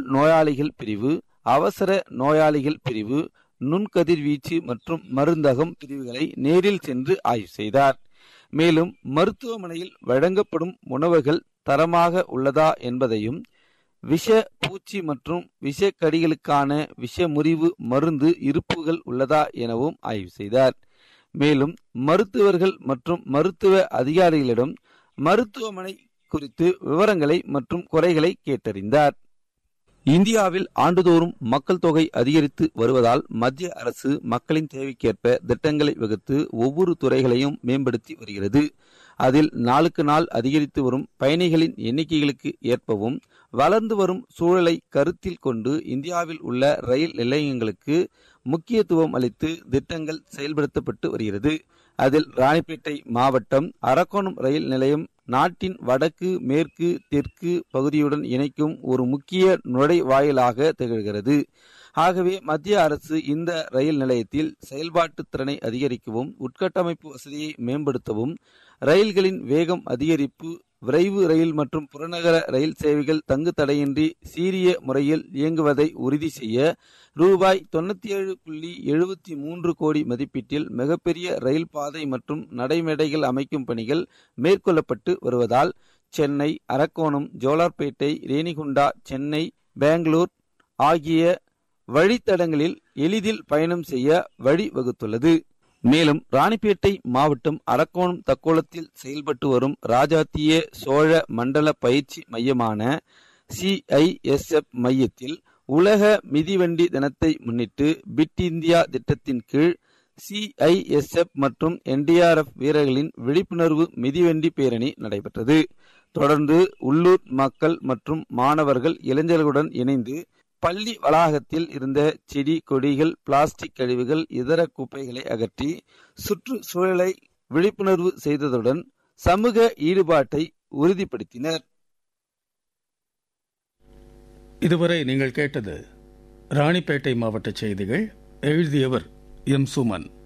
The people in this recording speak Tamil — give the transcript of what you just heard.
நோயாளிகள் பிரிவு அவசர நோயாளிகள் பிரிவு நுண்கதிர்வீச்சு மற்றும் மருந்தகம் பிரிவுகளை நேரில் சென்று ஆய்வு செய்தார் மேலும் மருத்துவமனையில் வழங்கப்படும் உணவுகள் தரமாக உள்ளதா என்பதையும் விஷ பூச்சி மற்றும் விஷக்கடிகளுக்கான விஷமுறிவு மருந்து இருப்புகள் உள்ளதா எனவும் ஆய்வு செய்தார் மேலும் மருத்துவர்கள் மற்றும் மருத்துவ அதிகாரிகளிடம் மருத்துவமனை குறித்து விவரங்களை மற்றும் குறைகளை கேட்டறிந்தார் இந்தியாவில் ஆண்டுதோறும் மக்கள் தொகை அதிகரித்து வருவதால் மத்திய அரசு மக்களின் தேவைக்கேற்ப திட்டங்களை வகுத்து ஒவ்வொரு துறைகளையும் மேம்படுத்தி வருகிறது அதில் நாளுக்கு நாள் அதிகரித்து வரும் பயணிகளின் எண்ணிக்கைகளுக்கு ஏற்பவும் வளர்ந்து வரும் சூழலை கருத்தில் கொண்டு இந்தியாவில் உள்ள ரயில் நிலையங்களுக்கு முக்கியத்துவம் அளித்து திட்டங்கள் செயல்படுத்தப்பட்டு வருகிறது அதில் ராணிப்பேட்டை மாவட்டம் அரக்கோணம் ரயில் நிலையம் நாட்டின் வடக்கு மேற்கு தெற்கு பகுதியுடன் இணைக்கும் ஒரு முக்கிய நுழைவாயிலாக திகழ்கிறது ஆகவே மத்திய அரசு இந்த ரயில் நிலையத்தில் செயல்பாட்டு திறனை அதிகரிக்கவும் உட்கட்டமைப்பு வசதியை மேம்படுத்தவும் ரயில்களின் வேகம் அதிகரிப்பு விரைவு ரயில் மற்றும் புறநகர ரயில் சேவைகள் தங்கு தடையின்றி சீரிய முறையில் இயங்குவதை உறுதி செய்ய ரூபாய் தொண்ணூத்தி ஏழு புள்ளி எழுபத்தி மூன்று கோடி மதிப்பீட்டில் மிகப்பெரிய ரயில் பாதை மற்றும் நடைமேடைகள் அமைக்கும் பணிகள் மேற்கொள்ளப்பட்டு வருவதால் சென்னை அரக்கோணம் ஜோலார்பேட்டை ரேணிகுண்டா சென்னை பெங்களூர் ஆகிய வழித்தடங்களில் எளிதில் பயணம் செய்ய வழி வகுத்துள்ளது மேலும் ராணிப்பேட்டை மாவட்டம் அரக்கோணம் தக்கோலத்தில் செயல்பட்டு வரும் ராஜாத்திய சோழ மண்டல பயிற்சி மையமான சிஐஎஸ்எஃப் மையத்தில் உலக மிதிவண்டி தினத்தை முன்னிட்டு பிட் இந்தியா திட்டத்தின் கீழ் சிஐஎஸ்எஃப் மற்றும் என்டிஆர்எஃப் வீரர்களின் விழிப்புணர்வு மிதிவண்டி பேரணி நடைபெற்றது தொடர்ந்து உள்ளூர் மக்கள் மற்றும் மாணவர்கள் இளைஞர்களுடன் இணைந்து பள்ளி வளாகத்தில் இருந்த செடி கொடிகள் பிளாஸ்டிக் கழிவுகள் இதர குப்பைகளை அகற்றி சுற்றுச்சூழலை விழிப்புணர்வு செய்ததுடன் சமூக ஈடுபாட்டை உறுதிப்படுத்தினர் இதுவரை நீங்கள் கேட்டது ராணிப்பேட்டை மாவட்ட செய்திகள் எழுதியவர் எம் சுமன்